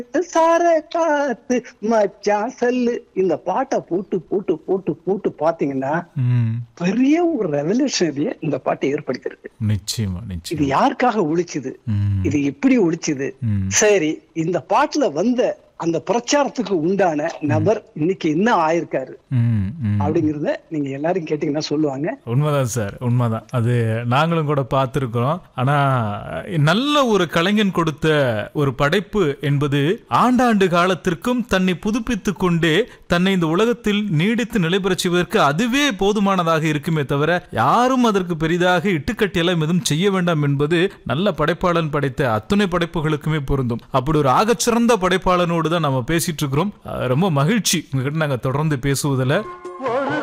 சார காத்து மச்சான் சல்லு இந்த பாட்டை போட்டு போட்டு போட்டு போட்டு பாத்தீங்கன்னா ம் பெரிய ஒரு ரெவல்யூஷனரிய இந்த பாட்டை ஏற்படுத்திருக்கு நிச்சயமா இது நிச்சயம் யாருக்காக ஒழிச்சுது ம் இது எப்படி ஒழிச்சுது ம் சரி இந்த பாட்டுல வந்த அந்த பிரச்சாரத்துக்கு உண்டான நபர் இன்னைக்கு என்ன ஆயிருக்காரு ம் ம் அப்படிங்கறத நீங்க எல்லாரும் கேட்டீங்கன்னா சொல்லுவாங்க உண்மைதான் சார் உண்மைதான் அது நாங்களும் கூட பார்த்துருக்கிறோம் ஆனா நல்ல ஒரு கலைஞன் கொடுத்த ஒரு படைப்பு என்பது ஆண்டாண்டு காலத்திற்கும் தன்னை புதுப்பித்து கொண்டே தன்னை இந்த உலகத்தில் நீடித்து நிலைபெறச் செய்வதற்கு அதுவே போதுமானதாக இருக்குமே தவிர யாரும் அதற்கு பெரிதாக இட்டுக்கட்டியெல்லாம் எதுவும் செய்ய வேண்டாம் என்பது நல்ல படைப்பாளன் படைத்த அத்துணை படைப்புகளுக்குமே பொருந்தும் அப்படி ஒரு ஆகச்சிறந்த படைப்பாளனோடு தான் நம்ம பேசிட்டு இருக்கிறோம் அஹ் ரொம்ப மகிழ்ச்சி உங்ககிட்ட நாங்க தொடர்ந்து பேசுவதில்